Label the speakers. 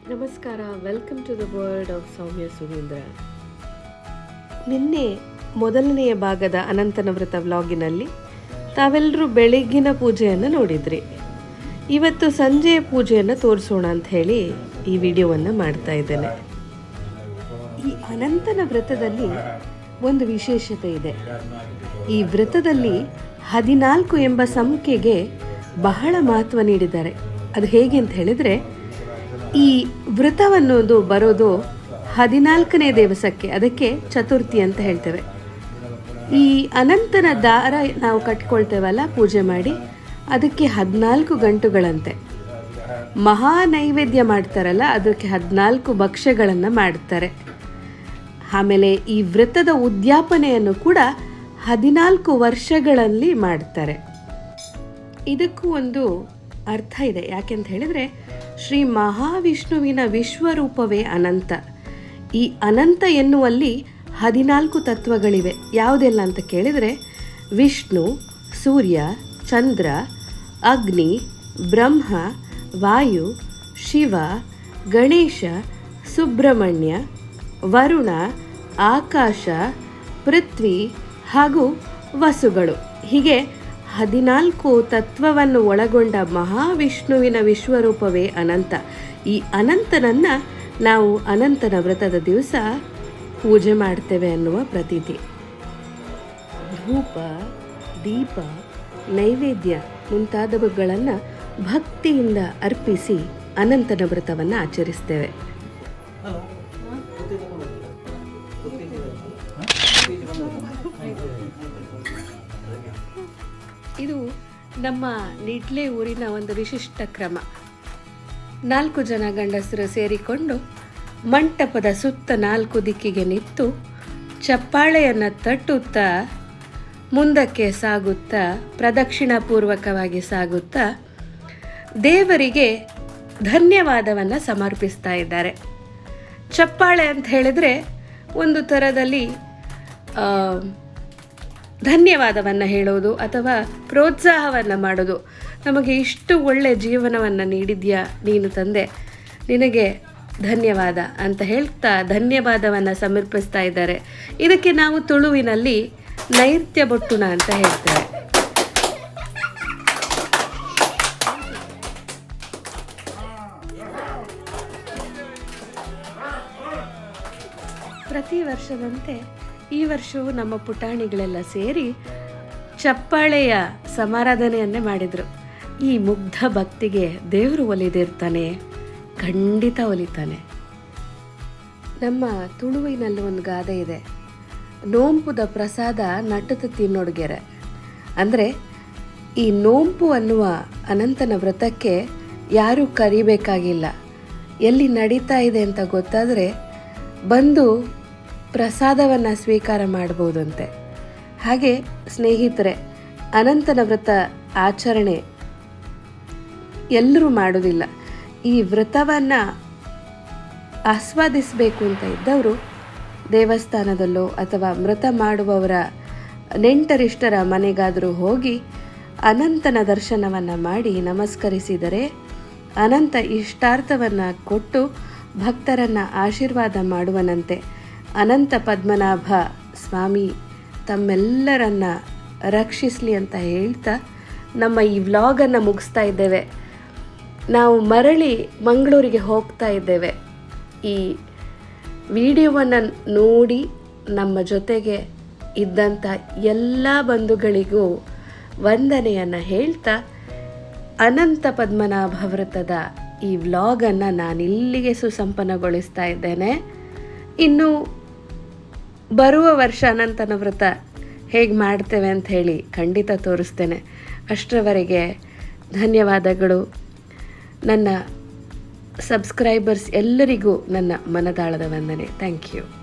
Speaker 1: ನಮಸ್ಕಾರ welcome to the world of Soumya Sudheendra ನಿನ್ನೆ ಮೊದಲನೆಯ ಭಾಗದ ಅನಂತನ ವ್ರತ ವ್ಲಾಗಿನಲ್ಲಿ ತಾವೆಲ್ಲರೂ ಬೆಳಗ್ಗಿನ ಪೂಜೆಯನ್ನು ನೋಡಿದ್ರಿ ಇವತ್ತು ಸಂಜೆಯ ಪೂಜೆಯನ್ನು ತೋರಿಸೋಣ ಅಂತ ಹೇಳಿ ಈ ವಿಡಿಯೋವನ್ನು ಮಾಡ್ತಾ ಇದ್ದೇನೆ ಈ ಅನಂತನ ವ್ರತದಲ್ಲಿ ಒಂದು ವಿಶೇಷತೆ ಇದೆ ಈ ವ್ರತದಲ್ಲಿ ಹದಿನಾಲ್ಕು ಎಂಬ ಸಂಖ್ಯೆಗೆ ಬಹಳ ಮಹತ್ವ ನೀಡಿದ್ದಾರೆ ಅದು ಹೇಗೆ ಅಂತ ಹೇಳಿದರೆ ಈ ವ್ರತವನ್ನೋದು ಬರೋದು ಹದಿನಾಲ್ಕನೇ ದಿವಸಕ್ಕೆ ಅದಕ್ಕೆ ಚತುರ್ಥಿ ಅಂತ ಹೇಳ್ತೇವೆ ಈ ಅನಂತನ ದಾರ ನಾವು ಕಟ್ಕೊಳ್ತೇವಲ್ಲ ಪೂಜೆ ಮಾಡಿ ಅದಕ್ಕೆ ಹದಿನಾಲ್ಕು ಗಂಟುಗಳಂತೆ ಮಹಾ ನೈವೇದ್ಯ ಮಾಡ್ತಾರಲ್ಲ ಅದಕ್ಕೆ ಹದಿನಾಲ್ಕು ಭಕ್ಷ್ಯಗಳನ್ನು ಮಾಡ್ತಾರೆ ಆಮೇಲೆ ಈ ವ್ರತದ ಉದ್ಯಾಪನೆಯನ್ನು ಕೂಡ ಹದಿನಾಲ್ಕು ವರ್ಷಗಳಲ್ಲಿ ಮಾಡ್ತಾರೆ ಇದಕ್ಕೂ ಒಂದು ಅರ್ಥ ಇದೆ ಯಾಕೆಂತ ಹೇಳಿದರೆ ಶ್ರೀ ಮಹಾವಿಷ್ಣುವಿನ ವಿಶ್ವರೂಪವೇ ಅನಂತ ಈ ಅನಂತ ಎನ್ನುವಲ್ಲಿ ಹದಿನಾಲ್ಕು ತತ್ವಗಳಿವೆ ಯಾವುದೆಲ್ಲ ಅಂತ ಕೇಳಿದರೆ ವಿಷ್ಣು ಸೂರ್ಯ ಚಂದ್ರ ಅಗ್ನಿ ಬ್ರಹ್ಮ ವಾಯು ಶಿವ ಗಣೇಶ ಸುಬ್ರಹ್ಮಣ್ಯ ವರುಣ ಆಕಾಶ ಪೃಥ್ವಿ ಹಾಗೂ ವಸುಗಳು ಹೀಗೆ ಹದಿನಾಲ್ಕು ತತ್ವವನ್ನು ಒಳಗೊಂಡ ಮಹಾವಿಷ್ಣುವಿನ ವಿಶ್ವರೂಪವೇ ಅನಂತ ಈ ಅನಂತನನ್ನು ನಾವು ಅನಂತನ ವ್ರತದ ದಿವಸ ಪೂಜೆ ಮಾಡ್ತೇವೆ ಅನ್ನುವ ಪ್ರತೀತಿ ಧೂಪ ದೀಪ ನೈವೇದ್ಯ ಮುಂತಾದವುಗಳನ್ನು ಭಕ್ತಿಯಿಂದ ಅರ್ಪಿಸಿ ಅನಂತನ ವ್ರತವನ್ನು ಆಚರಿಸ್ತೇವೆ ಇದು ನಮ್ಮ ನಿಡ್ಲೆ ಊರಿನ ಒಂದು ವಿಶಿಷ್ಟ ಕ್ರಮ ನಾಲ್ಕು ಜನ ಗಂಡಸರು ಸೇರಿಕೊಂಡು ಮಂಟಪದ ಸುತ್ತ ನಾಲ್ಕು ದಿಕ್ಕಿಗೆ ನಿಂತು ಚಪ್ಪಾಳೆಯನ್ನು ತಟ್ಟುತ್ತಾ ಮುಂದಕ್ಕೆ ಸಾಗುತ್ತಾ ಪ್ರದಕ್ಷಿಣಾಪೂರ್ವಕವಾಗಿ ಸಾಗುತ್ತಾ ದೇವರಿಗೆ ಧನ್ಯವಾದವನ್ನು ಸಮರ್ಪಿಸ್ತಾ ಇದ್ದಾರೆ ಚಪ್ಪಾಳೆ ಅಂತ ಹೇಳಿದರೆ ಒಂದು ಥರದಲ್ಲಿ ಆ, ಧನ್ಯವಾದವನ್ನು ಹೇಳೋದು ಅಥವಾ ಪ್ರೋತ್ಸಾಹವನ್ನು ಮಾಡೋದು ನಮಗೆ ಇಷ್ಟು ಒಳ್ಳೆಯ ಜೀವನವನ್ನು ನೀಡಿದ್ಯಾ ನೀನು ತಂದೆ ನಿನಗೆ ಧನ್ಯವಾದ ಅಂತ ಹೇಳ್ತಾ ಧನ್ಯವಾದವನ್ನು ಸಮರ್ಪಿಸ್ತಾ ಇದ್ದಾರೆ ಇದಕ್ಕೆ ನಾವು ತುಳುವಿನಲ್ಲಿ ನೈಋತ್ಯ ಬೊಟ್ಟುಣ ಅಂತ ಹೇಳ್ತೇವೆ ಪ್ರತಿ ವರ್ಷದಂತೆ ಈ ವರ್ಷವೂ ನಮ್ಮ ಪುಟಾಣಿಗಳೆಲ್ಲ ಸೇರಿ ಚಪ್ಪಾಳೆಯ ಸಮಾರಾಧನೆಯನ್ನೇ ಮಾಡಿದರು ಈ ಮುಗ್ಧ ಭಕ್ತಿಗೆ ದೇವರು ಒಲಿದಿರ್ತಾನೆ ಖಂಡಿತ ಒಲಿತಾನೆ ನಮ್ಮ ತುಳುವಿನಲ್ಲಿ ಒಂದು ಗಾದೆ ಇದೆ ನೋಂಪುದ ಪ್ರಸಾದ ನಟತ ತಿನ್ನೊಡ್ಗೆರೆ ಅಂದರೆ ಈ ನೋಂಪು ಅನ್ನುವ ಅನಂತನ ವ್ರತಕ್ಕೆ ಯಾರೂ ಕರಿಬೇಕಾಗಿಲ್ಲ ಎಲ್ಲಿ ನಡೀತಾ ಇದೆ ಅಂತ ಗೊತ್ತಾದರೆ ಬಂದು ಪ್ರಸಾದವನ್ನು ಸ್ವೀಕಾರ ಮಾಡ್ಬೋದಂತೆ ಹಾಗೆ ಸ್ನೇಹಿತರೆ ಅನಂತನ ವ್ರತ ಆಚರಣೆ ಎಲ್ಲರೂ ಮಾಡೋದಿಲ್ಲ ಈ ವ್ರತವನ್ನು ಆಸ್ವಾದಿಸಬೇಕು ಅಂತ ಇದ್ದವರು ದೇವಸ್ಥಾನದಲ್ಲೋ ಅಥವಾ ವ್ರತ ಮಾಡುವವರ ನೆಂಟರಿಷ್ಟರ ಮನೆಗಾದರೂ ಹೋಗಿ ಅನಂತನ ದರ್ಶನವನ್ನು ಮಾಡಿ ನಮಸ್ಕರಿಸಿದರೆ ಅನಂತ ಇಷ್ಟಾರ್ಥವನ್ನು ಕೊಟ್ಟು ಭಕ್ತರನ್ನು ಆಶೀರ್ವಾದ ಮಾಡುವನಂತೆ ಅನಂತ ಪದ್ಮನಾಭ ಸ್ವಾಮಿ ತಮ್ಮೆಲ್ಲರನ್ನ ರಕ್ಷಿಸಲಿ ಅಂತ ಹೇಳ್ತಾ ನಮ್ಮ ಈ ವ್ಲಾಗನ್ನು ಮುಗಿಸ್ತಾ ಇದ್ದೇವೆ ನಾವು ಮರಳಿ ಮಂಗಳೂರಿಗೆ ಹೋಗ್ತಾ ಇದ್ದೇವೆ ಈ ವಿಡಿಯೋವನ್ನು ನೋಡಿ ನಮ್ಮ ಜೊತೆಗೆ ಇದ್ದಂಥ ಎಲ್ಲ ಬಂಧುಗಳಿಗೂ ವಂದನೆಯನ್ನು ಹೇಳ್ತಾ ಅನಂತ ಪದ್ಮನಾಭ ವ್ರತದ ಈ ವ್ಲಾಗನ್ನು ನಾನಿಲ್ಲಿಗೆ ಸುಸಂಪನ್ನಗೊಳಿಸ್ತಾ ಇದ್ದೇನೆ ಇನ್ನು ಬರುವ ವರ್ಷ ಅನಂತನ ವ್ರತ ಹೇಗೆ ಮಾಡ್ತೇವೆ ಅಂತ ಹೇಳಿ ಖಂಡಿತ ತೋರಿಸ್ತೇನೆ ಅಷ್ಟರವರೆಗೆ ಧನ್ಯವಾದಗಳು ನನ್ನ ಸಬ್ಸ್ಕ್ರೈಬರ್ಸ್ ಎಲ್ಲರಿಗೂ ನನ್ನ ಮನದಾಳದ ವಂದನೆ ಥ್ಯಾಂಕ್ ಯು